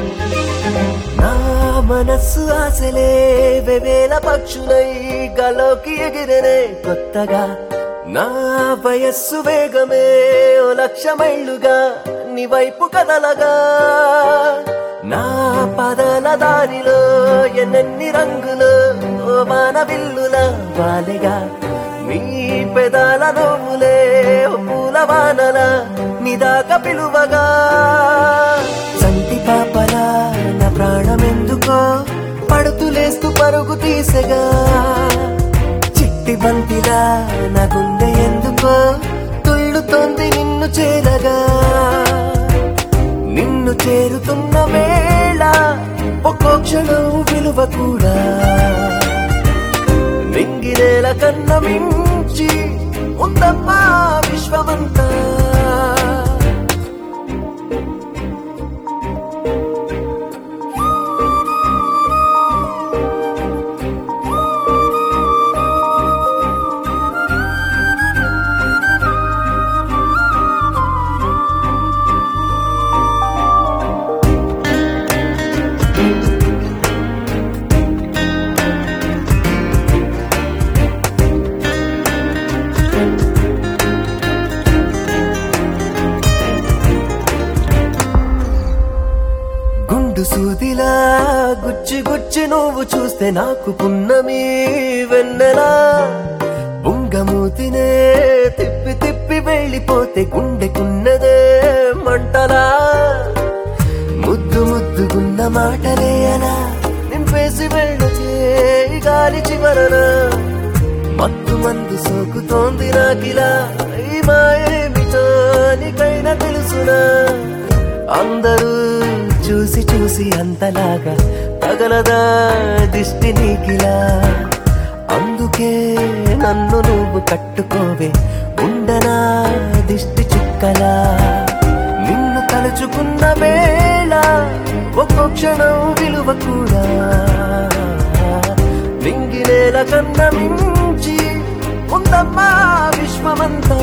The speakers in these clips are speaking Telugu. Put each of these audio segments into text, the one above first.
నా మనస్సు ఆశలే వేల పక్షులై గలోకి ఎగిరనే కొత్తగా నా వయస్సు వేగమే ఓ లక్ష మైళ్ళుగా నీ వైపు కదలగా నా పదల దారిలో ఎన్నెన్ని రంగులు ఓ వాన విల్లుల వాలిగా నీ పెదాల నవ్వులే ఓ పూల వానల నిదాక పిలువగా సంటి పాపలా నా ప్రాణమెందుకో పడుతులేస్తూ పరుగు తీసగా చిట్టి బంతిలా నా గుండె ఎందుకో తుళ్ళుతోంది నిన్ను చేరగా నిన్ను చేరుతున్న వేళ ఒక్కో క్షణం విలువ కూడా నింగినేల కన్న మించి ఉందమ్మా విశ్వమంతా గుండు సూదిలా గుచ్చి గుచ్చి నువ్వు చూస్తే నాకు పున్నమి వెన్నెలా బుంగమూతినే తిప్పి తిప్పి వెళ్ళిపోతే గుండెకున్నదే మంటలా ముద్దు ముద్దుగున్న మాటలే అలా నింపేసి వెళ్ళచే ఈ గాలి చివరన మత్తు మందు సోకుతోంది నాకిలా ఈ మాయేమిటో నీకైనా తెలుసునా అందరూ చూసి చూసి అంతలాగా తగలదా దిష్టి నీకిలా అందుకే నన్ను నువ్వు కట్టుకోవే ఉండనా దిష్టి చుక్కలా నిన్ను తలుచుకున్న వేళ ఒక్కో క్షణం విలువ కూడా నింగినేల కన్న మించి ఉందమ్మా విశ్వమంతా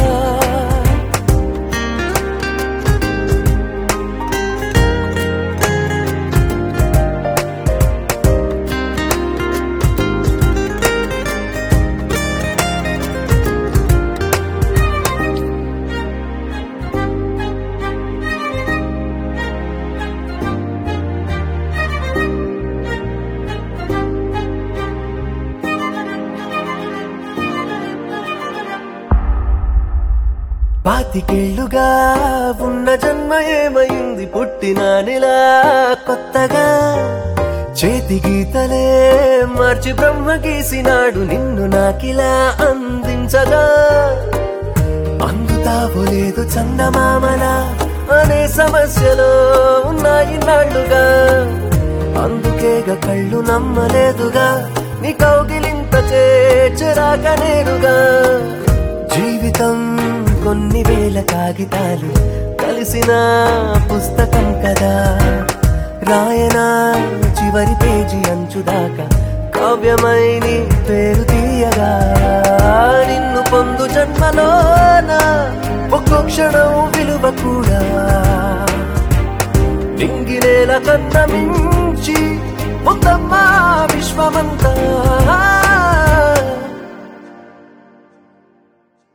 పాతికేళ్లుగా ఉన్న జన్మ ఏమైంది పుట్టినానిలా కొత్తగా చేతి గీతలే మార్చి బ్రహ్మ గీసినాడు నిన్ను నాకిలా అందించగా అందుతావో లేదు చందమామలా అనే సమస్యలో ఉన్నాయి నాళ్ళుగా అందుకేగా కళ్ళు నమ్మలేదుగా నీ కౌగిలింత చేచరాక నేరుగా జీవితం కొన్ని వేల కాగితాలు కలిసిన పుస్తకం కదా రాయనా చివరి పేజీ అంచుదాకా కావ్యమై నీ పేరు తీయగా నిన్ను పొందు జన్మలోన ఒక్కో క్షణం విలువ కూడా నింగినేల కన్న మించి ఉందమ్మా